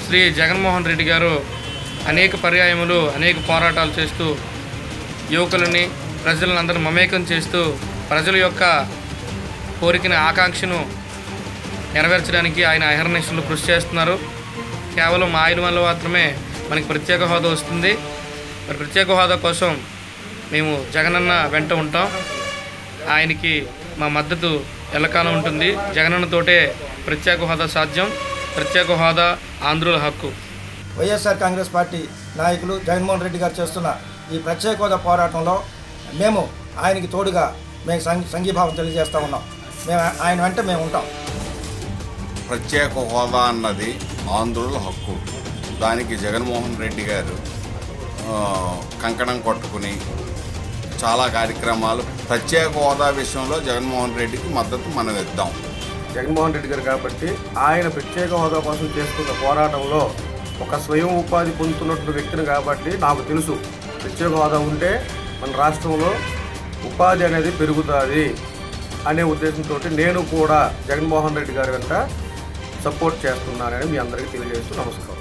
శ్రీ జగన్మోహన్ రెడ్డి గారు అనేక పర్యాయములు అనేక పోరాటాలు చేస్తూ యువకులని ప్రజలందరినీ మమేకం చేస్తూ ప్రజల యొక్క కోరికని ఆకాంక్షను నెరవేర్చడానికి ఆయన అహర్నిశలు కృషి చేస్తున్నారు కేవలం ఆయన వల్ల మాత్రమే మనకి ప్రత్యేక హోదా వస్తుంది మరి ప్రత్యేక హోదా కోసం మేము జగనన్న వెంట ఉంటాం ఆయనకి మా మద్దతు ఎల్లకాలం ఉంటుంది జగనన్నతోటే ప్రత్యేక హోదా సాధ్యం ప్రత్యేక హోదా ఆంధ్రుల హక్కు వైఎస్ఆర్ కాంగ్రెస్ పార్టీ నాయకులు జగన్మోహన్ రెడ్డి గారు చేస్తున్న ఈ ప్రత్యేక హోదా పోరాటంలో మేము ఆయనకి తోడుగా మేము సంఘ సంఘీభావం తెలియజేస్తూ ఉన్నాం మేము ఆయన వెంట మేము ఉంటాం ప్రత్యేక హోదా అన్నది ఆంధ్రుల హక్కు దానికి జగన్మోహన్ రెడ్డి గారు ఆ, కంకణం కొట్టుకుని చాలా కార్యక్రమాలు ప్రత్యేక హోదా విషయంలో జగన్మోహన్ రెడ్డికి మద్దతు మనం ఇద్దాం జగన్మోహన్ రెడ్డి గారు కాబట్టి ఆయన ప్రత్యేక హోదా కోసం చేస్తున్న పోరాటంలో ఒక స్వయం ఉపాధి పొందుతున్నటువంటి వ్యక్తిని కాబట్టి నాకు తెలుసు ప్రత్యేక హోదా ఉంటే మన రాష్ట్రంలో ఉపాధి అనేది పెరుగుతుంది అనే ఉద్దేశంతో నేను కూడా జగన్మోహన్ రెడ్డి గారి వెంట సపోర్ట్ చేస్తున్నానని మీ అందరికీ తెలియజేస్తూ నమస్కారం